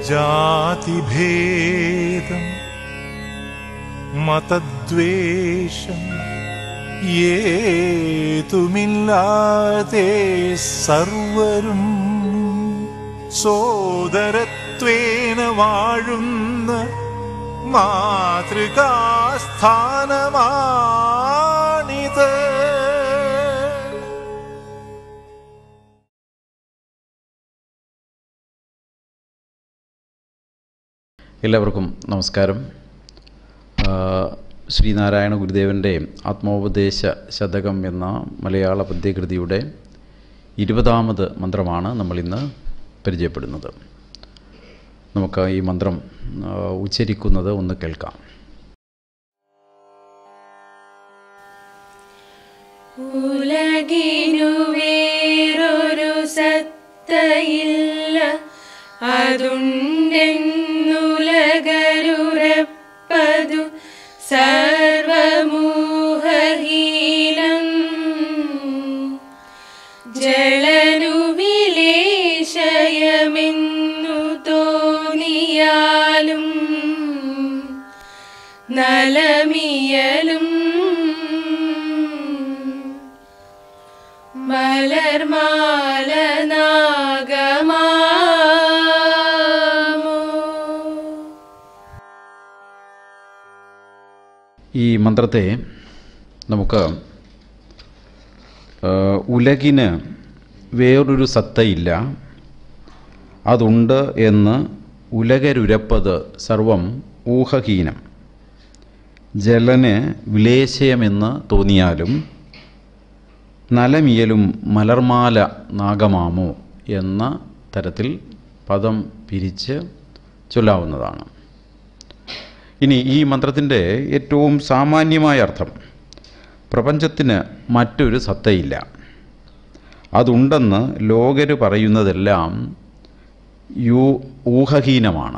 ജാതിഭേദം മതദ്വേഷം ഏതുമില്ലാതെ സർവരും സോദരത്വേന വാഴുന്ന മാതൃകാസ്ഥാനമാണിത് എല്ലാവർക്കും നമസ്കാരം ആ, ശ്രീനാരായണ ഗുരുദേവൻ്റെ ആത്മോപദേശ ശതകം എന്ന മലയാള പദ്യകൃതിയുടെ ഇരുപതാമത് മന്ത്രമാണ് നമ്മളിന്ന് പരിചയപ്പെടുന്നത് നമുക്ക് ഈ മന്ത്രം ആ, ഉച്ചരിക്കുന്നത് ഒന്ന് കേൾക്കാം ഉലകിനു വേറൊരു സത്തയില്ല അതുണ്ടെന്നുലകരുരപ്പതു സർവമൂഹഹീനം ജലനുവിലേശയമെന്നു തോന്നിയാലും നലമിയലും മലർമാല നാഗമാമോ ഈ മന്ത്രത്തെ നമുക്ക് ആ, ഉലകിന് വേറൊരു സത്തയില്ല അതുണ്ട് എന്ന് ഉലകരുരപ്പത് സർവം ഊഹഹീനം ജലന് വിലേശയമെന്ന് തോന്നിയാലും നലമിയലും മലർമാല നാഗമാമോ എന്ന തരത്തിൽ പദം പിരിച്ച് ചൊല്ലാവുന്നതാണ് ഇനി ഈ മന്ത്രത്തിൻ്റെ ഏറ്റവും സാമാന്യമായ അർത്ഥം പ്രപഞ്ചത്തിന് മറ്റൊരു സത്തയില്ല അതുണ്ടെന്ന് ലോകര് പറയുന്നതെല്ലാം യൂ ഊഹഹീനമാണ്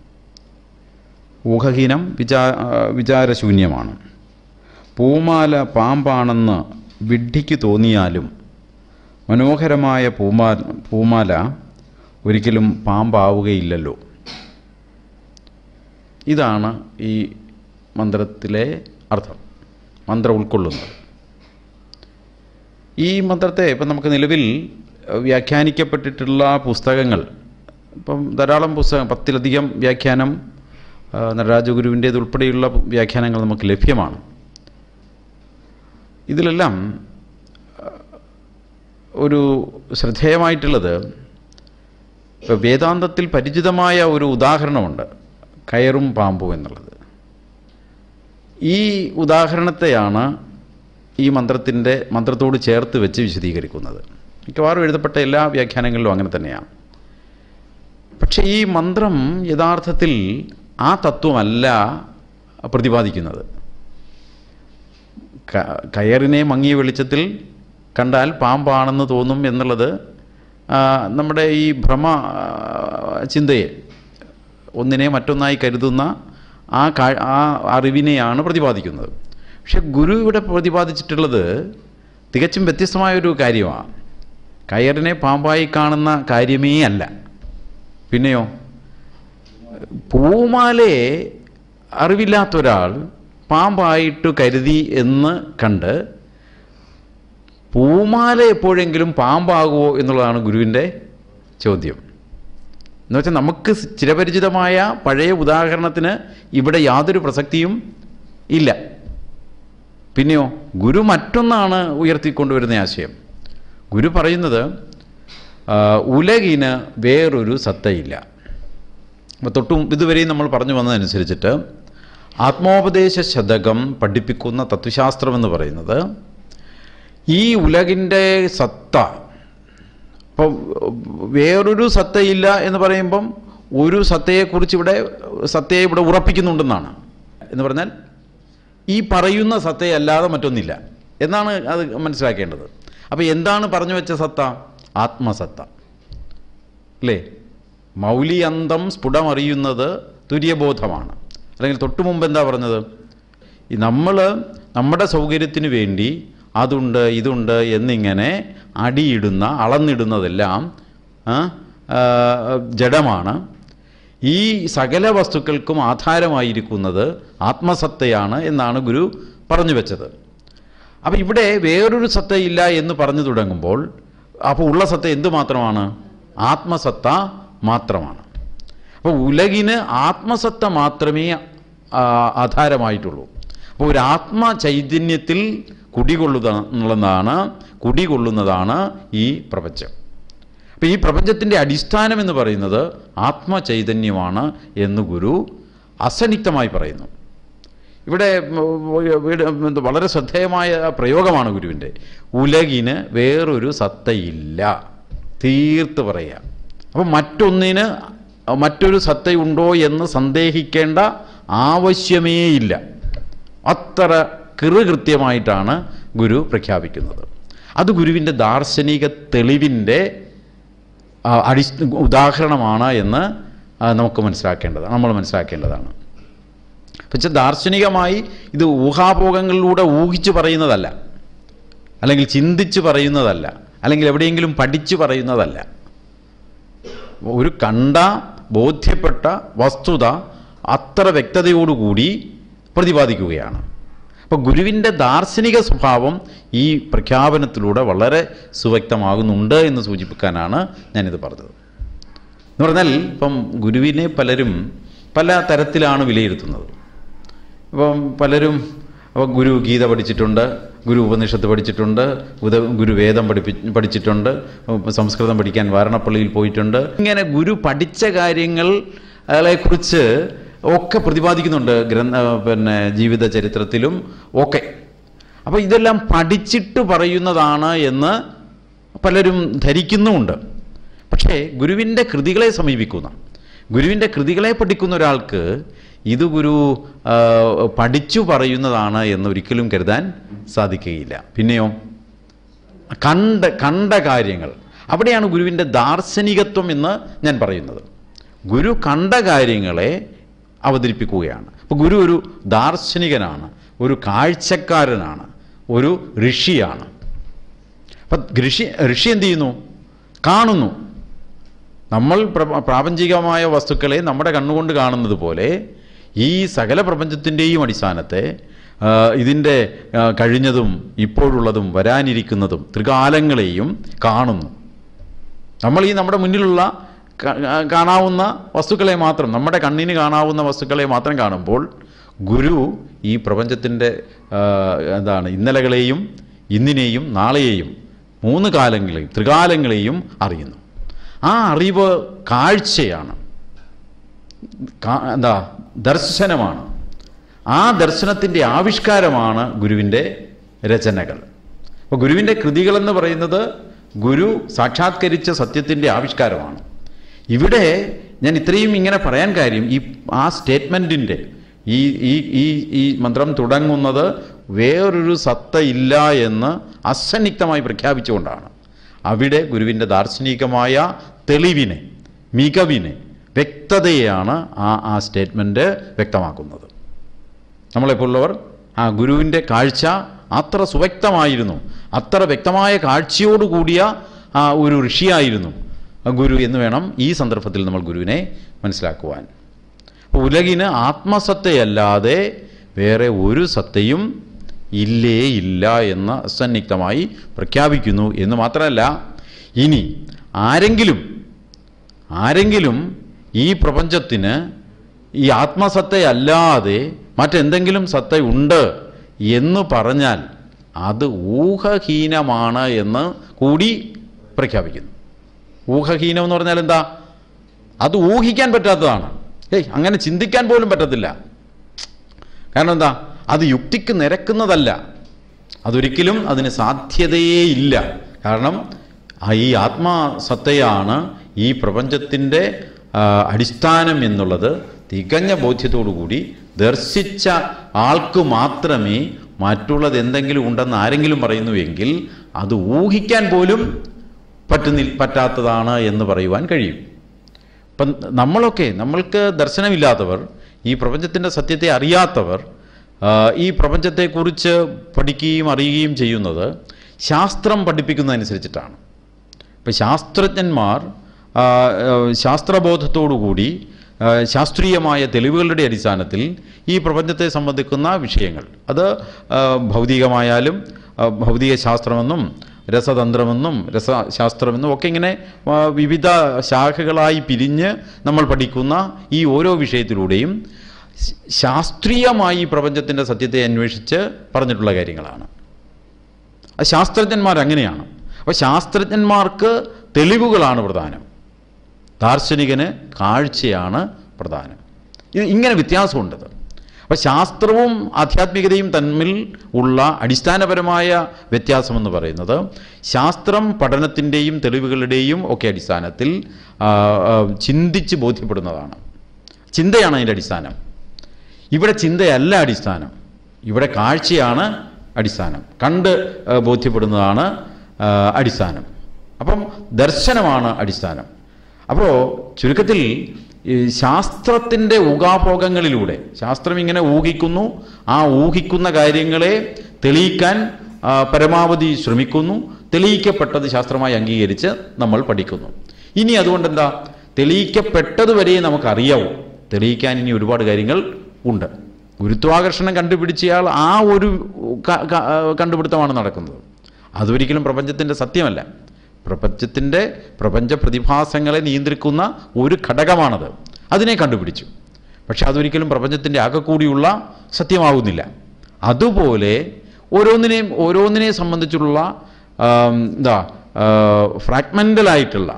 ഊഹഹീനം വിചാ വിചാരശൂന്യമാണ് പൂമാല പാമ്പാണെന്ന് വിഡ്ഢിക്ക് തോന്നിയാലും മനോഹരമായ പൂമാ പൂമാല ഒരിക്കലും പാമ്പാവുകയില്ലല്ലോ ഇതാണ് ഈ മന്ത്രത്തിലെ അർത്ഥം മന്ത്രം ഉൾക്കൊള്ളുന്നത് ഈ മന്ത്രത്തെ ഇപ്പം നമുക്ക് നിലവിൽ അഹ്, വ്യാഖ്യാനിക്കപ്പെട്ടിട്ടുള്ള പുസ്തകങ്ങൾ ഇപ്പം ധാരാളം പുസ്തകം പത്തിലധികം വ്യാഖ്യാനം ആ, നടരാജഗുരുവിൻ്റേത് ഉൾപ്പെടെയുള്ള വ്യാഖ്യാനങ്ങൾ നമുക്ക് ലഭ്യമാണ് ഇതിലെല്ലാം ആ, ഒരു ശ്രദ്ധേയമായിട്ടുള്ളത് ഇപ്പം വേദാന്തത്തിൽ പരിചിതമായ ഒരു ഉദാഹരണമുണ്ട് കയറും പാമ്പും എന്നുള്ളത് ഈ ഉദാഹരണത്തെയാണ് ഈ മന്ത്രത്തിൻ്റെ മന്ത്രത്തോട് ചേർത്ത് വെച്ച് വിശദീകരിക്കുന്നത് മിക്കവാറും എഴുതപ്പെട്ട എല്ലാ വ്യാഖ്യാനങ്ങളിലും അങ്ങനെ തന്നെയാണ് പക്ഷേ ഈ മന്ത്രം യഥാർത്ഥത്തിൽ ആ തത്വമല്ല പ്രതിപാദിക്കുന്നത് ക- കയറിനെ മങ്ങിയ വെളിച്ചത്തിൽ കണ്ടാൽ പാമ്പാണെന്ന് തോന്നും എന്നുള്ളത് ആ, നമ്മുടെ ഈ ഭ്രമ ആ, ചിന്തയെ ഒന്നിനെ മറ്റൊന്നായി കരുതുന്ന ആ കാ- ആ അറിവിനെയാണ് പ്രതിപാദിക്കുന്നത് പക്ഷെ ഗുരു ഇവിടെ പ്രതിപാദിച്ചിട്ടുള്ളത് തികച്ചും വ്യത്യസ്തമായൊരു കാര്യമാണ് കയറിനെ പാമ്പായി കാണുന്ന കാര്യമേ അല്ല പിന്നെയോ പൂമാലയെ അറിവില്ലാത്ത ഒരാൾ പാമ്പായിട്ട് കരുതി എന്ന് കണ്ട് പൂമാല എപ്പോഴെങ്കിലും പാമ്പാകുമോ എന്നുള്ളതാണ് ഗുരുവിൻ്റെ ചോദ്യം എന്ന് വെച്ചാൽ നമുക്ക് ചിരപരിചിതമായ പഴയ ഉദാഹരണത്തിന് ഇവിടെ യാതൊരു പ്രസക്തിയും ഇല്ല പിന്നെയോ ഗുരു മറ്റൊന്നാണ് ഉയർത്തിക്കൊണ്ടുവരുന്ന ആശയം ഗുരു പറയുന്നത് ആ, ഉലകിന് വേറൊരു സത്തയില്ല അപ്പോൾ തൊട്ടും ഇതുവരെയും നമ്മൾ പറഞ്ഞു വന്നതനുസരിച്ചിട്ട് ആത്മോപദേശ ശതകം പഠിപ്പിക്കുന്ന തത്വശാസ്ത്രം എന്ന് പറയുന്നത് ഈ ഉലകിൻ്റെ സത്ത അപ്പം വേറൊരു സത്തയില്ല എന്ന് പറയുമ്പം ഒരു സത്തയെക്കുറിച്ച് ഇവിടെ സത്തയെ ഇവിടെ ഉറപ്പിക്കുന്നുണ്ടെന്നാണ് എന്ന് പറഞ്ഞാൽ ഈ പറയുന്ന സത്തയല്ലാതെ മറ്റൊന്നില്ല എന്നാണ് അത് മനസ്സിലാക്കേണ്ടത് അപ്പോൾ എന്താണ് പറഞ്ഞു വെച്ച സത്ത ആത്മസത്ത അല്ലേ മൗലിയന്തം സ്ഫുടമറിയുന്നത് തുര്യബോധമാണ് അല്ലെങ്കിൽ തൊട്ടു മുമ്പ് എന്താ പറഞ്ഞത് ഈ നമ്മൾ നമ്മുടെ സൗകര്യത്തിന് വേണ്ടി അതുണ്ട് ഇതുണ്ട് എന്നിങ്ങനെ അടിയിടുന്ന അളന്നിടുന്നതെല്ലാം ആ, ആ, ജഡമാണ് ഈ സകല വസ്തുക്കൾക്കും ആധാരമായിരിക്കുന്നത് ആത്മസത്തയാണ് എന്നാണ് ഗുരു പറഞ്ഞു വെച്ചത് അപ്പം ഇവിടെ വേറൊരു സത്തയില്ല എന്ന് പറഞ്ഞു തുടങ്ങുമ്പോൾ അപ്പോൾ ഉള്ള സത്ത എന്ത് മാത്രമാണ് ആത്മസത്ത മാത്രമാണ് അപ്പോൾ ഉലകിന് ആത്മസത്ത മാത്രമേ ആ, ആധാരമായിട്ടുള്ളൂ അപ്പോൾ ഒരു ആത്മ ചൈതന്യത്തിൽ കുടികൊള്ളുന്നതാണ് കുടികൊള്ളുന്നതാണ് ഈ പ്രപഞ്ചം അപ്പോൾ ഈ പ്രപഞ്ചത്തിൻ്റെ അടിസ്ഥാനം എന്ന് പറയുന്നത് ആത്മചൈതന്യമാണ് എന്ന് ഗുരു അസന്നിഗ്ധമായി പറയുന്നു ഇവിടെ വീട് എന്ത് വളരെ ശ്രദ്ധേയമായ പ്രയോഗമാണ് ഗുരുവിൻ്റെ ഉലകിന് വേറൊരു സത്തയില്ല തീർത്ത് പറയുക അപ്പം മറ്റൊന്നിന് മറ്റൊരു സത്തയുണ്ടോ എന്ന് സന്ദേഹിക്കേണ്ട ആവശ്യമേയില്ല അത്ര കൃത്യമായിട്ടാണ് ഗുരു പ്രഖ്യാപിക്കുന്നത് അത് ഗുരുവിൻ്റെ ദാർശനിക തെളിവിൻ്റെ ആ, അടി ഉദാഹരണമാണ് എന്ന് ആ, നമുക്ക് മനസ്സിലാക്കേണ്ടതാണ് നമ്മൾ മനസ്സിലാക്കേണ്ടതാണ് പക്ഷെ ദാർശനികമായി ഇത് ഊഹാപോഹങ്ങളിലൂടെ ഊഹിച്ച് പറയുന്നതല്ല അല്ലെങ്കിൽ ചിന്തിച്ച് പറയുന്നതല്ല അല്ലെങ്കിൽ എവിടെയെങ്കിലും പഠിച്ചു പറയുന്നതല്ല ഒരു കണ്ട ബോധ്യപ്പെട്ട വസ്തുത അത്ര വ്യക്തതയോടുകൂടി പ്രതിപാദിക്കുകയാണ് അപ്പോൾ ഗുരുവിൻ്റെ ദാർശനിക സ്വഭാവം ഈ പ്രഖ്യാപനത്തിലൂടെ വളരെ സുവ്യക്തമാകുന്നുണ്ട് എന്ന് സൂചിപ്പിക്കാനാണ് ഞാനിത് പറഞ്ഞത് എന്ന് പറഞ്ഞാൽ ഇപ്പം ഗുരുവിനെ പലരും പല തരത്തിലാണ് വിലയിരുത്തുന്നത് ഇപ്പം പലരും അപ്പോൾ ഗുരു ഗീത പഠിച്ചിട്ടുണ്ട് ഗുരു ഉപനിഷത്ത് പഠിച്ചിട്ടുണ്ട് ഉദ ഗുരു വേദം പഠിപ്പി പഠിച്ചിട്ടുണ്ട് സംസ്കൃതം പഠിക്കാൻ വാരണപ്പള്ളിയിൽ പോയിട്ടുണ്ട് ഇങ്ങനെ ഗുരു പഠിച്ച കാര്യങ്ങളെ കുറിച്ച് ഒക്കെ പ്രതിപാദിക്കുന്നുണ്ട് ഗ്രന്ഥ പിന്നെ ജീവിത ചരിത്രത്തിലും ഒക്കെ അപ്പോൾ ഇതെല്ലാം പഠിച്ചിട്ട് പറയുന്നതാണ് എന്ന് പലരും ധരിക്കുന്നുമുണ്ട് പക്ഷേ ഗുരുവിൻ്റെ കൃതികളെ സമീപിക്കുന്ന ഗുരുവിൻ്റെ കൃതികളെ പഠിക്കുന്ന ഒരാൾക്ക് ഇത് ഗുരു ആ, പഠിച്ചു പറയുന്നതാണ് എന്ന് ഒരിക്കലും കരുതാൻ സാധിക്കുകയില്ല പിന്നെയോ കണ്ട കണ്ട കാര്യങ്ങൾ അവിടെയാണ് ഗുരുവിൻ്റെ ദാർശനികത്വം എന്ന് ഞാൻ പറയുന്നത് ഗുരു കണ്ട കാര്യങ്ങളെ അവതരിപ്പിക്കുകയാണ് അപ്പോൾ ഗുരു ഒരു ദാർശനികനാണ് ഒരു കാഴ്ചക്കാരനാണ് ഒരു ഋഷിയാണ് അപ്പം ഋഷി ഋഷി എന്ത് ചെയ്യുന്നു കാണുന്നു നമ്മൾ പ്ര- പ്രാപഞ്ചികമായ വസ്തുക്കളെ നമ്മുടെ കണ്ണുകൊണ്ട് കാണുന്നത് പോലെ ഈ സകല പ്രപഞ്ചത്തിൻ്റെയും അടിസ്ഥാനത്തെ ആ, ഇതിൻ്റെ ആ, കഴിഞ്ഞതും ഇപ്പോഴുള്ളതും വരാനിരിക്കുന്നതും ത്രികാലങ്ങളെയും കാണുന്നു നമ്മൾ ഈ നമ്മുടെ മുന്നിലുള്ള ക- ആ, കാണാവുന്ന വസ്തുക്കളെ മാത്രം നമ്മുടെ കണ്ണിന് കാണാവുന്ന വസ്തുക്കളെ മാത്രം കാണുമ്പോൾ ഗുരു ഈ പ്രപഞ്ചത്തിൻ്റെ ആ, എന്താണ് ഇന്നലകളെയും ഇന്നിനെയും നാളെയെയും മൂന്ന് കാലങ്ങളെയും ത്രികാലങ്ങളെയും അറിയുന്നു ആ അറിവ് കാഴ്ചയാണ് കാ- എന്താ ദർശനമാണ് ആ ദർശനത്തിൻ്റെ ആവിഷ്കാരമാണ് ഗുരുവിൻ്റെ രചനകൾ അപ്പോൾ ഗുരുവിൻ്റെ കൃതികളെന്ന് പറയുന്നത് ഗുരു സാക്ഷാത്കരിച്ച സത്യത്തിൻ്റെ ആവിഷ്കാരമാണ് ഇവിടെ ഞാൻ ഇത്രയും ഇങ്ങനെ പറയാൻ കാര്യം ഈ ആ സ്റ്റേറ്റ്മെൻറ്റിൻ്റെ ഈ ഈ ഈ ഈ മന്ത്രം തുടങ്ങുന്നത് വേറൊരു സത്ത ഇല്ല എന്ന് അസന്നിഗ്ധമായി പ്രഖ്യാപിച്ചുകൊണ്ടാണ് അവിടെ ഗുരുവിൻ്റെ ദാർശനികമായ തെളിവിനെ മികവിനെ വ്യക്തതയെയാണ് ആ ആ സ്റ്റേറ്റ്മെൻറ്റ് വ്യക്തമാക്കുന്നത് നമ്മളെപ്പോലുള്ളവർ ആ ഗുരുവിൻ്റെ കാഴ്ച അത്ര സുവ്യക്തമായിരുന്നു അത്ര വ്യക്തമായ കാഴ്ചയോടുകൂടിയ ആ ഒരു ഋഷിയായിരുന്നു ആ ഗുരു എന്ന് വേണം ഈ സന്ദർഭത്തിൽ നമ്മൾ ഗുരുവിനെ മനസ്സിലാക്കുവാൻ അപ്പോൾ ഉലകിന് ആത്മസത്തയല്ലാതെ വേറെ ഒരു സത്തയും ഇല്ലേ ഇല്ല എന്ന് അസന്നിഗ്ധമായി പ്രഖ്യാപിക്കുന്നു എന്ന് മാത്രമല്ല ഇനി ആരെങ്കിലും ആരെങ്കിലും ഈ പ്രപഞ്ചത്തിന് ഈ ആത്മസത്തയല്ലാതെ മറ്റെന്തെങ്കിലും സത്തയുണ്ട് എന്ന് പറഞ്ഞാൽ അത് ഊഹഹീനമാണ് എന്ന് കൂടി പ്രഖ്യാപിക്കുന്നു ഊഹഹീനം എന്ന് പറഞ്ഞാൽ എന്താ അത് ഊഹിക്കാൻ പറ്റാത്തതാണ് ഏയ് അങ്ങനെ ചിന്തിക്കാൻ പോലും പറ്റത്തില്ല കാരണം എന്താ അത് യുക്തിക്ക് നിരക്കുന്നതല്ല അതൊരിക്കലും അതിന് സാധ്യതയേ ഇല്ല കാരണം ആ ഈ ആത്മാസത്തയാണ് ഈ പ്രപഞ്ചത്തിൻ്റെ ആ, അടിസ്ഥാനം എന്നുള്ളത് തികഞ്ഞ ബോധ്യത്തോടുകൂടി ദർശിച്ച ആൾക്ക് മാത്രമേ മറ്റുള്ളത് എന്തെങ്കിലും ഉണ്ടെന്ന് ആരെങ്കിലും പറയുന്നുവെങ്കിൽ അത് ഊഹിക്കാൻ പോലും പറ്റുന്നി പറ്റാത്തതാണ് എന്ന് പറയുവാൻ കഴിയും ഇപ്പം നമ്മളൊക്കെ നമ്മൾക്ക് ദർശനമില്ലാത്തവർ ഈ പ്രപഞ്ചത്തിൻ്റെ സത്യത്തെ അറിയാത്തവർ ആ, ഈ പ്രപഞ്ചത്തെക്കുറിച്ച് പഠിക്കുകയും അറിയുകയും ചെയ്യുന്നത് ശാസ്ത്രം പഠിപ്പിക്കുന്നതനുസരിച്ചിട്ടാണ് ഇപ്പം ശാസ്ത്രജ്ഞന്മാർ ആ, ആ, ശാസ്ത്രബോധത്തോടുകൂടി ആ, ശാസ്ത്രീയമായ തെളിവുകളുടെ അടിസ്ഥാനത്തിൽ ഈ പ്രപഞ്ചത്തെ സംബന്ധിക്കുന്ന വിഷയങ്ങൾ അത് ആ, ഭൗതികമായാലും ആ, ഭൗതിക ശാസ്ത്രമെന്നും രസതന്ത്രമെന്നും രസശാസ്ത്രമെന്നും ഒക്കെ ഇങ്ങനെ ആ, വിവിധ ശാഖകളായി പിരിഞ്ഞ് നമ്മൾ പഠിക്കുന്ന ഈ ഓരോ വിഷയത്തിലൂടെയും ശ- ശാസ്ത്രീയമായി ഈ പ്രപഞ്ചത്തിൻ്റെ സത്യത്തെ അന്വേഷിച്ച് പറഞ്ഞിട്ടുള്ള കാര്യങ്ങളാണ് അത് ശാസ്ത്രജ്ഞന്മാർ അങ്ങനെയാണ് അപ്പോൾ ശാസ്ത്രജ്ഞന്മാർക്ക് തെളിവുകളാണ് പ്രധാനം ദാർശനികന് കാഴ്ചയാണ് പ്രധാനം ഇത് ഇങ്ങനെ വ്യത്യാസമുണ്ടത് അപ്പോൾ ശാസ്ത്രവും ആധ്യാത്മികതയും തമ്മിൽ ഉള്ള അടിസ്ഥാനപരമായ വ്യത്യാസമെന്ന് പറയുന്നത് ശാസ്ത്രം പഠനത്തിൻ്റെയും തെളിവുകളുടെയും ഒക്കെ അടിസ്ഥാനത്തിൽ ആ, ആ, ചിന്തിച്ച് ബോധ്യപ്പെടുന്നതാണ് ചിന്തയാണ് അതിൻ്റെ അടിസ്ഥാനം ഇവിടെ ചിന്തയല്ല അടിസ്ഥാനം ഇവിടെ കാഴ്ചയാണ് അടിസ്ഥാനം കണ്ട് ആ, ബോധ്യപ്പെടുന്നതാണ് ആ, അടിസ്ഥാനം അപ്പം ദർശനമാണ് അടിസ്ഥാനം അപ്പോൾ ചുരുക്കത്തിൽ ഈ ശാസ്ത്രത്തിൻ്റെ ഊഹാഭോഗങ്ങളിലൂടെ ശാസ്ത്രം ഇങ്ങനെ ഊഹിക്കുന്നു ആ ഊഹിക്കുന്ന കാര്യങ്ങളെ തെളിയിക്കാൻ ആ, പരമാവധി ശ്രമിക്കുന്നു തെളിയിക്കപ്പെട്ടത് ശാസ്ത്രമായി അംഗീകരിച്ച് നമ്മൾ പഠിക്കുന്നു ഇനി അതുകൊണ്ട് എന്താ തെളിയിക്കപ്പെട്ടതുവരെ നമുക്കറിയാവൂ തെളിയിക്കാൻ ഇനി ഒരുപാട് കാര്യങ്ങൾ ഉണ്ട് ഗുരുത്വാകർഷണം കണ്ടുപിടിച്ചയാൾ ആ ഒരു ക- ക- കണ്ടുപിടുത്തമാണ് നടക്കുന്നത് അതൊരിക്കലും പ്രപഞ്ചത്തിൻ്റെ സത്യമല്ല പ്രപഞ്ചത്തിൻ്റെ പ്രപഞ്ച പ്രതിഭാസങ്ങളെ നിയന്ത്രിക്കുന്ന ഒരു ഘടകമാണത് അതിനെ കണ്ടുപിടിച്ചു പക്ഷെ അതൊരിക്കലും പ്രപഞ്ചത്തിൻ്റെ ആകെക്കൂടിയുള്ള സത്യമാകുന്നില്ല അതുപോലെ ഓരോന്നിനെയും ഓരോന്നിനെ സംബന്ധിച്ചുള്ള ആം, എന്താ ഫ്രാഗ്മെൻ്റലായിട്ടുള്ള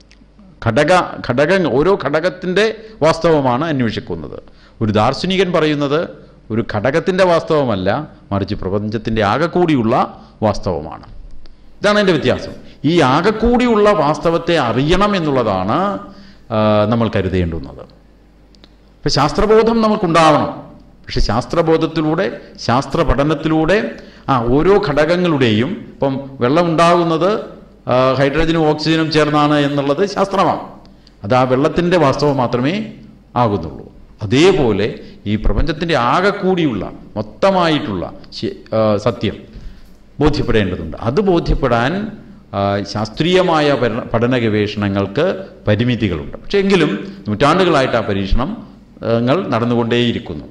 ഘടക ഘടകങ്ങൾ ഓരോ ഘടകത്തിൻ്റെ വാസ്തവമാണ് അന്വേഷിക്കുന്നത് ഒരു ദാർശനികൻ പറയുന്നത് ഒരു ഘടകത്തിൻ്റെ വാസ്തവമല്ല മറിച്ച് പ്രപഞ്ചത്തിൻ്റെ ആകെക്കൂടിയുള്ള വാസ്തവമാണ് ഇതാണ് എൻ്റെ വ്യത്യാസം ഈ ആകെക്കൂടിയുള്ള വാസ്തവത്തെ അറിയണം എന്നുള്ളതാണ് ആ, നമ്മൾ കരുതേണ്ടുന്നത് ഇപ്പം ശാസ്ത്രബോധം നമുക്കുണ്ടാവണം പക്ഷെ ശാസ്ത്രബോധത്തിലൂടെ ശാസ്ത്ര പഠനത്തിലൂടെ ആ ഓരോ ഘടകങ്ങളുടെയും ഇപ്പം വെള്ളം ഉണ്ടാകുന്നത് ആ, ഹൈഡ്രജനും ഓക്സിജനും ചേർന്നാണ് എന്നുള്ളത് ശാസ്ത്രമാണ് അത് ആ വെള്ളത്തിൻ്റെ വാസ്തവം മാത്രമേ ആകുന്നുള്ളൂ അതേപോലെ ഈ പ്രപഞ്ചത്തിൻ്റെ ആകെക്കൂടിയുള്ള മൊത്തമായിട്ടുള്ള ശ- ആ, സത്യം ബോധ്യപ്പെടേണ്ടതുണ്ട് അത് ബോധ്യപ്പെടാൻ ആ, ശാസ്ത്രീയമായ പഠന- പഠന ഗവേഷണങ്ങൾക്ക് പരിമിതികളുണ്ട് പക്ഷേ എങ്കിലും നൂറ്റാണ്ടുകളായിട്ട് ആ പരീക്ഷണങ്ങൾ നടന്നുകൊണ്ടേയിരിക്കുന്നു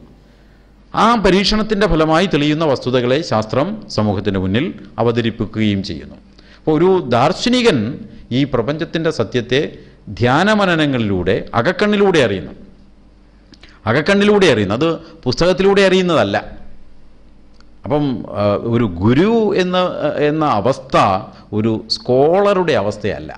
ആ പരീക്ഷണത്തിൻ്റെ ഫലമായി തെളിയുന്ന വസ്തുതകളെ ശാസ്ത്രം സമൂഹത്തിന് മുന്നിൽ അവതരിപ്പിക്കുകയും ചെയ്യുന്നു അപ്പോൾ ഒരു ദാർശനികൻ ഈ പ്രപഞ്ചത്തിൻ്റെ സത്യത്തെ ധ്യാനമനനങ്ങളിലൂടെ അകക്കണ്ണിലൂടെ അറിയുന്നു അകക്കണ്ണിലൂടെ അറിയുന്നു അത് പുസ്തകത്തിലൂടെ അറിയുന്നതല്ല അപ്പം ആ, ഒരു ഗുരു എന്ന എന്ന അവസ്ഥ ഒരു സ്കോളറുടെ അവസ്ഥയല്ല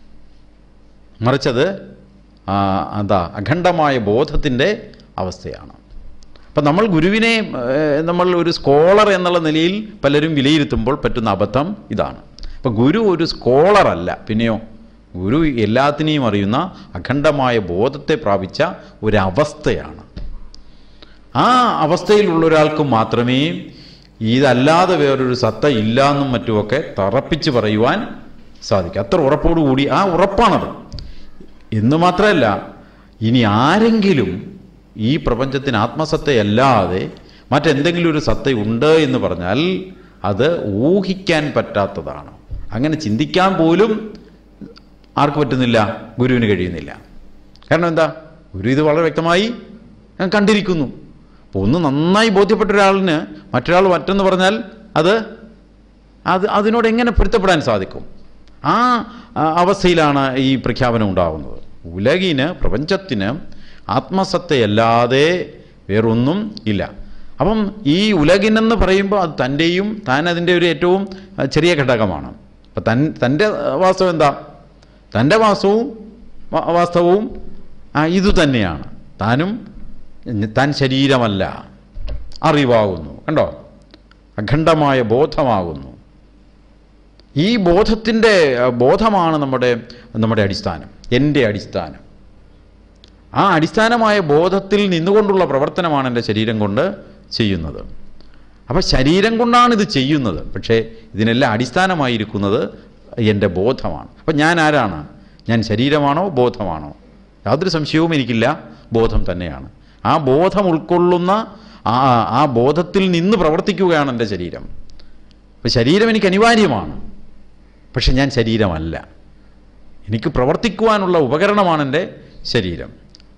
മറിച്ചത് ആ, എന്താ അഖണ്ഡമായ ബോധത്തിൻ്റെ അവസ്ഥയാണ് അപ്പം നമ്മൾ ഗുരുവിനെ ഏഹ്, നമ്മൾ ഒരു സ്കോളർ എന്നുള്ള നിലയിൽ പലരും വിലയിരുത്തുമ്പോൾ പറ്റുന്ന അബദ്ധം ഇതാണ് അപ്പം ഗുരു ഒരു സ്കോളറല്ല പിന്നെയോ ഗുരു എല്ലാത്തിനെയും അറിയുന്ന അഖണ്ഡമായ ബോധത്തെ പ്രാപിച്ച ഒരവസ്ഥയാണ് ആ അവസ്ഥയിലുള്ള ഒരാൾക്ക് മാത്രമേ ഇതല്ലാതെ വേറൊരു സത്ത ഇല്ല എന്നും മറ്റുമൊക്കെ തറപ്പിച്ച് പറയുവാൻ സാധിക്കും അത്ര ഉറപ്പോടുകൂടി ആ ഉറപ്പാണത് എന്ന് മാത്രമല്ല ഇനി ആരെങ്കിലും ഈ പ്രപഞ്ചത്തിന് ആത്മസത്തയല്ലാതെ മറ്റെന്തെങ്കിലും ഒരു സത്തയുണ്ട് എന്ന് പറഞ്ഞാൽ അത് ഊഹിക്കാൻ പറ്റാത്തതാണ് അങ്ങനെ ചിന്തിക്കാൻ പോലും ആർക്ക് പറ്റുന്നില്ല ഗുരുവിന് കഴിയുന്നില്ല കാരണം എന്താ ഗുരു ഇത് വളരെ വ്യക്തമായി ഞാൻ കണ്ടിരിക്കുന്നു അപ്പോൾ ഒന്ന് നന്നായി ബോധ്യപ്പെട്ട ഒരാളിന് മറ്റൊരാൾ മറ്റെന്ന് പറഞ്ഞാൽ അത് അത് അതിനോട് എങ്ങനെ പൊരുത്തപ്പെടാൻ സാധിക്കും ആ ആ, അവസ്ഥയിലാണ് ഈ പ്രഖ്യാപനം ഉണ്ടാകുന്നത് ഉലകിന് പ്രപഞ്ചത്തിന് ആത്മസത്തയല്ലാതെ വേറൊന്നും ഇല്ല അപ്പം ഈ ഉലകിനെന്ന് പറയുമ്പോൾ അത് തൻ്റെയും താൻ അതിൻ്റെ ഒരു ഏറ്റവും ആ, ചെറിയ ഘടകമാണ് അപ്പം തൻ തൻ്റെ വാസ്തവം എന്താ തൻ്റെ വാസ്തവവും വാ- വാസ്തവവും ആ, ഇതു തന്നെയാണ് താനും താൻ ശരീരമല്ല അറിവാകുന്നു കണ്ടോ അഖണ്ഡമായ ബോധമാകുന്നു ഈ ബോധത്തിൻ്റെ അഹ്, ബോധമാണ് നമ്മുടെ നമ്മുടെ അടിസ്ഥാനം എൻ്റെ അടിസ്ഥാനം ആ അടിസ്ഥാനമായ ബോധത്തിൽ നിന്നുകൊണ്ടുള്ള പ്രവർത്തനമാണ് എൻ്റെ ശരീരം കൊണ്ട് ചെയ്യുന്നത് അപ്പോൾ ശരീരം കൊണ്ടാണ് ഇത് ചെയ്യുന്നത് പക്ഷേ ഇതിനെല്ലാം അടിസ്ഥാനമായിരിക്കുന്നത് എൻ്റെ ബോധമാണ് അപ്പം ഞാൻ ആരാണ് ഞാൻ ശരീരമാണോ ബോധമാണോ യാതൊരു സംശയവും എനിക്കില്ല ബോധം തന്നെയാണ് ആ ബോധം ഉൾക്കൊള്ളുന്ന ആ ആ ബോധത്തിൽ നിന്ന് പ്രവർത്തിക്കുകയാണ് എൻ്റെ ശരീരം അപ്പം ശരീരം എനിക്ക് അനിവാര്യമാണ് പക്ഷെ ഞാൻ ശരീരമല്ല എനിക്ക് പ്രവർത്തിക്കുവാനുള്ള ഉപകരണമാണ് എൻ്റെ ശരീരം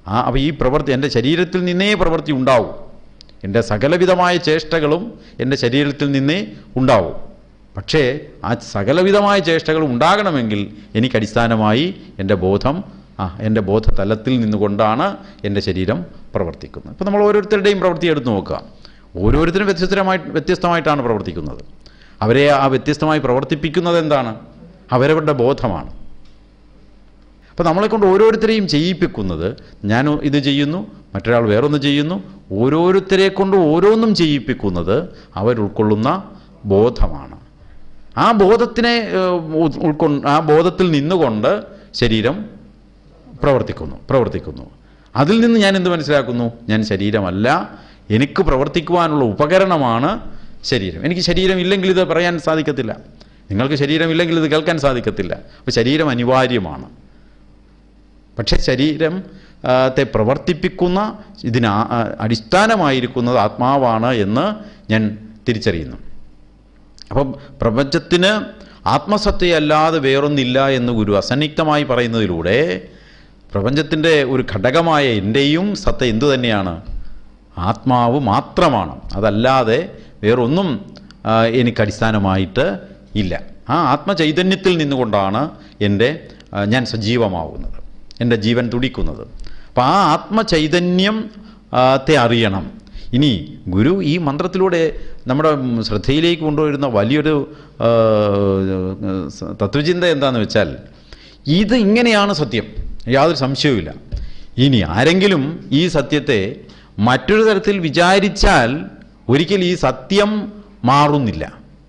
ആ അപ്പോൾ ഈ പ്രവൃത്തി എൻ്റെ ശരീരത്തിൽ നിന്നേ പ്രവൃത്തി ഉണ്ടാവും എൻ്റെ സകലവിധമായ ചേഷ്ടകളും എൻ്റെ ശരീരത്തിൽ നിന്നേ ഉണ്ടാവും പക്ഷേ ആ സകലവിധമായ ചേഷ്ടകൾ ഉണ്ടാകണമെങ്കിൽ എനിക്ക് അടിസ്ഥാനമായി എൻ്റെ ബോധം ആ എൻ്റെ ബോധതലത്തിൽ നിന്നുകൊണ്ടാണ് എൻ്റെ ശരീരം പ്രവർത്തിക്കുന്നത് ഇപ്പോൾ നമ്മൾ ഓരോരുത്തരുടെയും പ്രവൃത്തി എടുത്ത് നോക്കുക ഓരോരുത്തരും വ്യത്യസ്തമായി വ്യത്യസ്തമായിട്ടാണ് പ്രവർത്തിക്കുന്നത് അവരെ ആ വ്യത്യസ്തമായി പ്രവർത്തിപ്പിക്കുന്നത് എന്താണ് അവരവരുടെ ബോധമാണ് അപ്പോൾ നമ്മളെ കൊണ്ട് ഓരോരുത്തരെയും ചെയ്യിപ്പിക്കുന്നത് ഞാൻ ഇത് ചെയ്യുന്നു മറ്റൊരാൾ വേറൊന്ന് ചെയ്യുന്നു ഓരോരുത്തരെ കൊണ്ട് ഓരോന്നും ചെയ്യിപ്പിക്കുന്നത് അവരുൾക്കൊള്ളുന്ന ബോധമാണ് ആ ബോധത്തിനെ ഏഹ്, ഉൾ- ഉൾക്കൊണ്ട് ആ ബോധത്തിൽ നിന്നുകൊണ്ട് ശരീരം പ്രവർത്തിക്കുന്നു പ്രവർത്തിക്കുന്നു അതിൽ നിന്ന് ഞാൻ എന്ത് മനസ്സിലാക്കുന്നു ഞാൻ ശരീരമല്ല എനിക്ക് പ്രവർത്തിക്കുവാനുള്ള ഉപകരണമാണ് ശരീരം എനിക്ക് ശരീരം ഇല്ലെങ്കിൽ ഇത് പറയാൻ സാധിക്കത്തില്ല നിങ്ങൾക്ക് ശരീരമില്ലെങ്കിൽ ഇത് കേൾക്കാൻ സാധിക്കത്തില്ല അപ്പോൾ ശരീരം അനിവാര്യമാണ് പക്ഷേ ശരീരം ആ, ത്തെ പ്രവർത്തിപ്പിക്കുന്ന ഇതിന് ആ- ആ, അടിസ്ഥാനമായിരിക്കുന്നത് ആത്മാവാണ് എന്ന് ഞാൻ തിരിച്ചറിയുന്നു അപ്പം പ്രപഞ്ചത്തിന് ആത്മസത്തയല്ലാതെ വേറൊന്നില്ല എന്ന് ഗുരു അസന്നിഗ്ധമായി പറയുന്നതിലൂടെ പ്രപഞ്ചത്തിൻ്റെ ഒരു ഘടകമായ എൻ്റെയും സത്ത എന്തു തന്നെയാണ് ആത്മാവ് മാത്രമാണ് അതല്ലാതെ വേറൊന്നും ആ, എനിക്ക് അടിസ്ഥാനമായിട്ട് ഇല്ല ആ ആത്മചൈതന്യത്തിൽ നിന്നുകൊണ്ടാണ് എൻ്റെ ആ, ഞാൻ സജീവമാവുന്നത് എൻ്റെ ജീവൻ തുടിക്കുന്നത് അപ്പം ആ ആത്മചൈതന്യം ആ, ത്തെ അറിയണം ഇനി ഗുരു ഈ മന്ത്രത്തിലൂടെ നമ്മുടെ ഉം, ശ്രദ്ധയിലേക്ക് കൊണ്ടുവരുന്ന വലിയൊരു ആ, സ- തത്വചിന്ത എന്താണെന്ന് വെച്ചാൽ ഇത് ഇങ്ങനെയാണ് സത്യം യാതൊരു സംശയവുമില്ല ഇനി ആരെങ്കിലും ഈ സത്യത്തെ മറ്റൊരു തരത്തിൽ വിചാരിച്ചാൽ ഒരിക്കൽ ഈ സത്യം മാറുന്നില്ല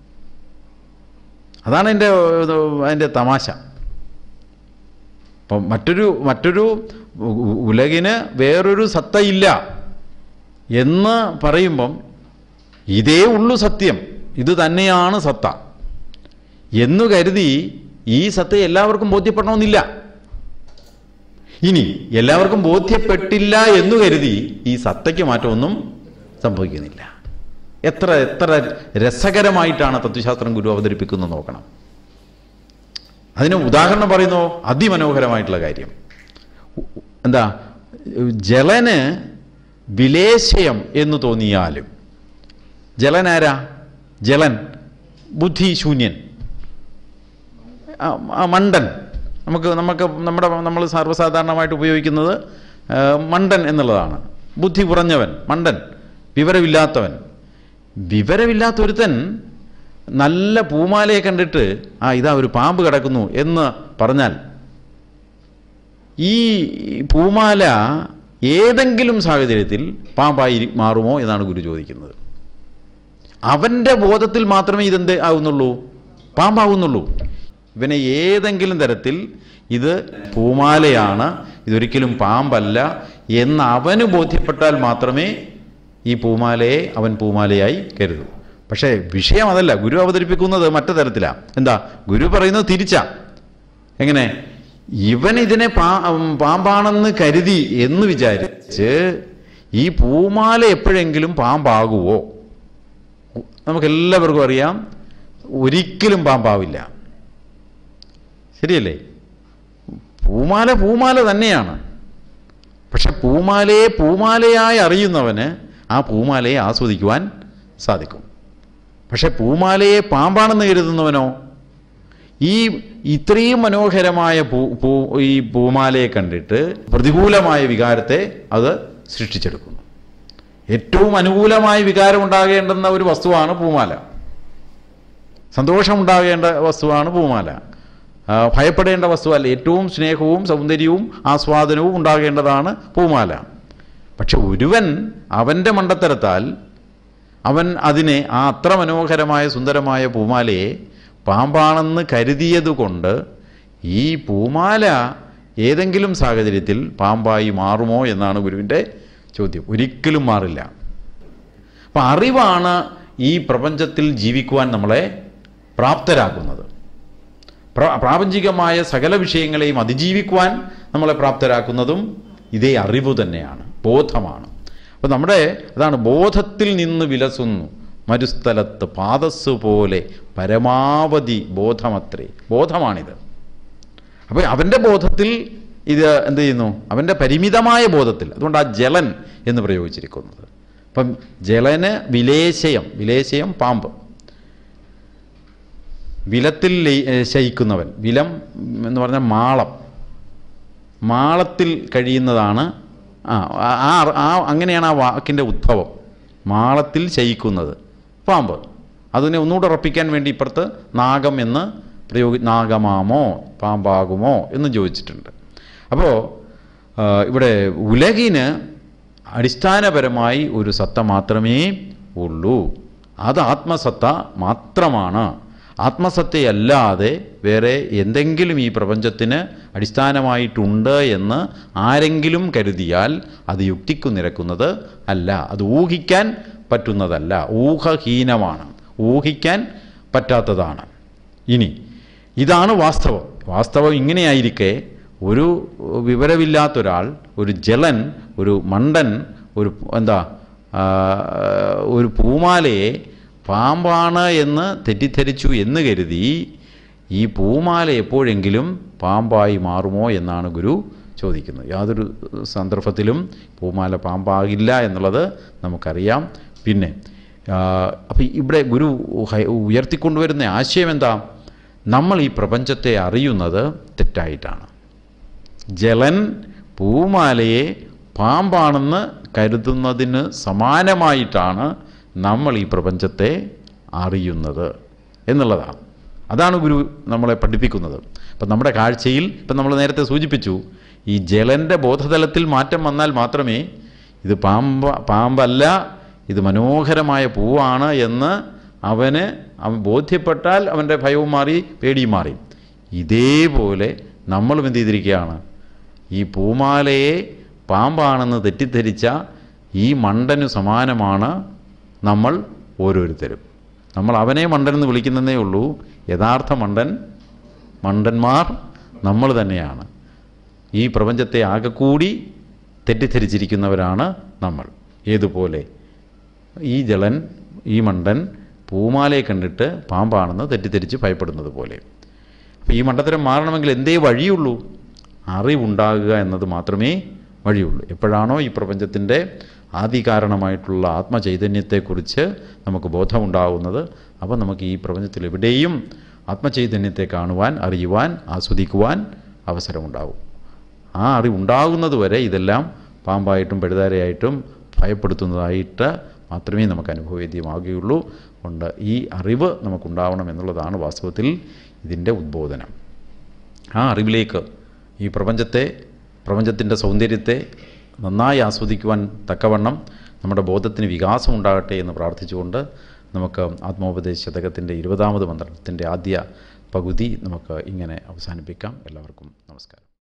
അതാണ് എൻ്റെ അതിൻ്റെ തമാശ അപ്പം മറ്റൊരു മറ്റൊരു ഉ- ഉലകിന് വേറൊരു സത്തയില്ല എന്ന് പറയുമ്പം ഇതേ ഉള്ളു സത്യം ഇത് തന്നെയാണ് സത്ത എന്നു കരുതി ഈ സത്ത എല്ലാവർക്കും ബോധ്യപ്പെടണമെന്നില്ല ഇനി എല്ലാവർക്കും ബോധ്യപ്പെട്ടില്ല എന്നു കരുതി ഈ സത്തയ്ക്ക് മാറ്റമൊന്നും സംഭവിക്കുന്നില്ല എത്ര എത്ര രസകരമായിട്ടാണ് തത്വശാസ്ത്രം ഗുരു അവതരിപ്പിക്കുന്നത് നോക്കണം അതിന് ഉദാഹരണം പറയുന്നു അതിമനോഹരമായിട്ടുള്ള കാര്യം ഉ- എന്താ ജലന് വിലേശയം എന്ന് തോന്നിയാലും ജലനാരാ ജലൻ ബുദ്ധിശൂന്യൻ ആ, ആ മണ്ടൻ നമുക്ക് നമുക്ക് നമ്മുടെ നമ്മൾ സർവ്വസാധാരണമായിട്ട് ഉപയോഗിക്കുന്നത് ആ, മണ്ടൻ എന്നുള്ളതാണ് ബുദ്ധി കുറഞ്ഞവൻ മണ്ടൻ വിവരമില്ലാത്തവൻ വിവരമില്ലാത്ത ഒരുത്തൻ നല്ല പൂമാലയെ കണ്ടിട്ട് ആ ഇതാ ഒരു പാമ്പ് കിടക്കുന്നു എന്ന് പറഞ്ഞാൽ ഈ പൂമാല ഏതെങ്കിലും സാഹചര്യത്തിൽ പാമ്പായി മാറുമോ എന്നാണ് ഗുരു ചോദിക്കുന്നത് അവൻ്റെ ബോധത്തിൽ മാത്രമേ ഇതെന്ത് ആവുന്നുള്ളൂ പാമ്പാവുന്നുള്ളൂ ഇവനെ ഏതെങ്കിലും തരത്തിൽ ഇത് പൂമാലയാണ് ഇതൊരിക്കലും പാമ്പല്ല എന്ന് അവന് ബോധ്യപ്പെട്ടാൽ മാത്രമേ ഈ പൂമാലയെ അവൻ പൂമാലയായി കരുതൂ പക്ഷേ വിഷയം അതല്ല ഗുരു അവതരിപ്പിക്കുന്നത് മറ്റു തരത്തിലാണ് എന്താ ഗുരു പറയുന്നത് തിരിച്ചാ എങ്ങനെ ഇവൻ ഇതിനെ പാ പാമ്പാണെന്ന് കരുതി എന്ന് വിചാരിച്ച് ഈ പൂമാല എപ്പോഴെങ്കിലും പാമ്പാകുവോ നമുക്കെല്ലാവർക്കും അറിയാം ഒരിക്കലും പാമ്പാവില്ല ശരിയല്ലേ പൂമാല പൂമാല തന്നെയാണ് പക്ഷെ പൂമാലയെ പൂമാലയായി അറിയുന്നവന് ആ പൂമാലയെ ആസ്വദിക്കുവാൻ സാധിക്കും പക്ഷെ പൂമാലയെ പാമ്പാണെന്ന് കരുതുന്നവനോ ഈ ഇത്രയും മനോഹരമായ പൂ പൂ ഈ പൂമാലയെ കണ്ടിട്ട് പ്രതികൂലമായ വികാരത്തെ അത് സൃഷ്ടിച്ചെടുക്കുന്നു ഏറ്റവും അനുകൂലമായ വികാരം ഉണ്ടാകേണ്ടുന്ന ഒരു വസ്തുവാണ് പൂമാല സന്തോഷമുണ്ടാകേണ്ട വസ്തുവാണ് പൂമാല ആ, ഭയപ്പെടേണ്ട വസ്തുവല്ല ഏറ്റവും സ്നേഹവും സൗന്ദര്യവും ആസ്വാദനവും ഉണ്ടാകേണ്ടതാണ് പൂമാല പക്ഷെ ഒരുവൻ അവൻ്റെ മണ്ടത്തരത്താൽ അവൻ അതിനെ ആ അത്ര മനോഹരമായ സുന്ദരമായ പൂമാലയെ പാമ്പാണെന്ന് കരുതിയതുകൊണ്ട് ഈ പൂമാല ഏതെങ്കിലും സാഹചര്യത്തിൽ പാമ്പായി മാറുമോ എന്നാണ് ഗുരുവിൻ്റെ ചോദ്യം ഒരിക്കലും മാറില്ല അപ്പം അറിവാണ് ഈ പ്രപഞ്ചത്തിൽ ജീവിക്കുവാൻ നമ്മളെ പ്രാപ്തരാക്കുന്നത് പ്ര- പ്രാപഞ്ചികമായ സകല വിഷയങ്ങളെയും അതിജീവിക്കുവാൻ നമ്മളെ പ്രാപ്തരാക്കുന്നതും ഇതേ അറിവ് തന്നെയാണ് ബോധമാണ് അപ്പോൾ നമ്മുടെ അതാണ് ബോധത്തിൽ നിന്ന് വിലസുന്നു മരുസ്ഥലത്ത് പാദസ് പോലെ പരമാവധി ബോധമത്രേ ബോധമാണിത് അപ്പോൾ അവൻ്റെ ബോധത്തിൽ ഇത് എന്ത് ചെയ്യുന്നു അവൻ്റെ പരിമിതമായ ബോധത്തിൽ അതുകൊണ്ട് ആ ജലൻ എന്ന് പ്രയോഗിച്ചിരിക്കുന്നത് അപ്പം ജലന് വിലേശയം വിലേശയം പാമ്പ് വിലത്തിൽ ലയി- ഏ, ശയിക്കുന്നവൻ വിലം എന്ന് പറഞ്ഞാൽ മാളം മാളത്തിൽ കഴിയുന്നതാണ് ആ ആ- ആ ആ അങ്ങനെയാണ് ആ വാക്കിൻ്റെ ഉദ്ഭവം മാളത്തിൽ ശയിക്കുന്നത് പാമ്പ് അതിനെ ഒന്നുകൂടെ ഉറപ്പിക്കാൻ വേണ്ടി ഇപ്പുറത്ത് നാഗം എന്ന് പ്രയോഗി നാഗമാമോ പാമ്പാകുമോ എന്ന് ചോദിച്ചിട്ടുണ്ട് അപ്പോൾ ഇവിടെ ഉലകിന് അടിസ്ഥാനപരമായി ഒരു സത്ത മാത്രമേ ഉള്ളൂ അത് ആത്മസത്ത മാത്രമാണ് ആത്മസത്തയല്ലാതെ വേറെ എന്തെങ്കിലും ഈ പ്രപഞ്ചത്തിന് അടിസ്ഥാനമായിട്ടുണ്ട് എന്ന് ആരെങ്കിലും കരുതിയാൽ അത് യുക്തിക്കു നിരക്കുന്നത് അല്ല അത് ഊഹിക്കാൻ പറ്റുന്നതല്ല ഊഹഹീനമാണ് ഊഹിക്കാൻ പറ്റാത്തതാണ് ഇനി ഇതാണ് വാസ്തവം വാസ്തവം ഇങ്ങനെയായിരിക്കെ ഒരു വിവരമില്ലാത്തൊരാൾ ഒരു ജലൻ ഒരു മണ്ടൻ ഒരു എന്താ ആ, ഒരു പൂമാലയെ പാമ്പാണ് എന്ന് തെറ്റിദ്ധരിച്ചു എന്ന് കരുതി ഈ പൂമാല എപ്പോഴെങ്കിലും പാമ്പായി മാറുമോ എന്നാണ് ഗുരു ചോദിക്കുന്നത് യാതൊരു സന്ദർഭത്തിലും പൂമാല പാമ്പാകില്ല എന്നുള്ളത് നമുക്കറിയാം പിന്നെ അപ്പം ഇവിടെ ഗുരു ഹൈ- ഉയർത്തിക്കൊണ്ടുവരുന്ന ആശയം എന്താ നമ്മൾ ഈ പ്രപഞ്ചത്തെ അറിയുന്നത് തെറ്റായിട്ടാണ് ജലൻ പൂമാലയെ പാമ്പാണെന്ന് കരുതുന്നതിന് സമാനമായിട്ടാണ് നമ്മൾ ഈ പ്രപഞ്ചത്തെ അറിയുന്നത് എന്നുള്ളതാണ് അതാണ് ഗുരു നമ്മളെ പഠിപ്പിക്കുന്നത് അപ്പം നമ്മുടെ കാഴ്ചയിൽ ഇപ്പം നമ്മൾ നേരത്തെ സൂചിപ്പിച്ചു ഈ ജലൻ്റെ ബോധതലത്തിൽ മാറ്റം വന്നാൽ മാത്രമേ ഇത് പാമ്പ പാമ്പല്ല ഇത് മനോഹരമായ പൂവാണ് എന്ന് അവന് അവൻ ബോധ്യപ്പെട്ടാൽ അവൻ്റെ ഭയവും മാറി പേടിയും മാറി ഇതേപോലെ നമ്മളും എന്ത് ചെയ്തിരിക്കുകയാണ് ഈ പൂമാലയെ പാമ്പാണെന്ന് തെറ്റിദ്ധരിച്ച ഈ മണ്ടന് സമാനമാണ് നമ്മൾ ഓരോരുത്തരും നമ്മൾ അവനെ മണ്ടൻ എന്ന് വിളിക്കുന്നതേ ഉള്ളൂ യഥാർത്ഥ മണ്ടൻ മണ്ടന്മാർ നമ്മൾ തന്നെയാണ് ഈ പ്രപഞ്ചത്തെ ആകെ കൂടി തെറ്റിദ്ധരിച്ചിരിക്കുന്നവരാണ് നമ്മൾ ഏതുപോലെ ഈ ജലൻ ഈ മണ്ടൻ പൂമാലയെ കണ്ടിട്ട് പാമ്പാണെന്ന് തെറ്റിദ്ധരിച്ച് ഭയപ്പെടുന്നത് പോലെ അപ്പോൾ ഈ മണ്ടത്തരം മാറണമെങ്കിൽ എന്തേ വഴിയുള്ളൂ അറിവുണ്ടാകുക എന്നത് മാത്രമേ വഴിയുള്ളൂ എപ്പോഴാണോ ഈ പ്രപഞ്ചത്തിൻ്റെ ആദികാരണമായിട്ടുള്ള ആത്മചൈതന്യത്തെക്കുറിച്ച് നമുക്ക് ബോധമുണ്ടാകുന്നത് അപ്പോൾ നമുക്ക് ഈ പ്രപഞ്ചത്തിൽ എവിടെയും ആത്മചൈതന്യത്തെ കാണുവാൻ അറിയുവാൻ ആസ്വദിക്കുവാൻ അവസരമുണ്ടാകും ആ അറിവുണ്ടാകുന്നത് വരെ ഇതെല്ലാം പാമ്പായിട്ടും പെഴുതാരയായിട്ടും ഭയപ്പെടുത്തുന്നതായിട്ട് മാത്രമേ നമുക്ക് അനുഭവവേദ്യമാകുകയുള്ളൂ കൊണ്ട് ഈ അറിവ് നമുക്കുണ്ടാവണം എന്നുള്ളതാണ് വാസ്തവത്തിൽ ഇതിൻ്റെ ഉദ്ബോധനം ആ അറിവിലേക്ക് ഈ പ്രപഞ്ചത്തെ പ്രപഞ്ചത്തിൻ്റെ സൗന്ദര്യത്തെ നന്നായി ആസ്വദിക്കുവാൻ തക്കവണ്ണം നമ്മുടെ ബോധത്തിന് വികാസം ഉണ്ടാകട്ടെ എന്ന് പ്രാർത്ഥിച്ചുകൊണ്ട് നമുക്ക് ആത്മോപദേശ ശതകത്തിൻ്റെ ഇരുപതാമത് മന്ത്രത്തിൻ്റെ ആദ്യ പകുതി നമുക്ക് ഇങ്ങനെ അവസാനിപ്പിക്കാം എല്ലാവർക്കും നമസ്കാരം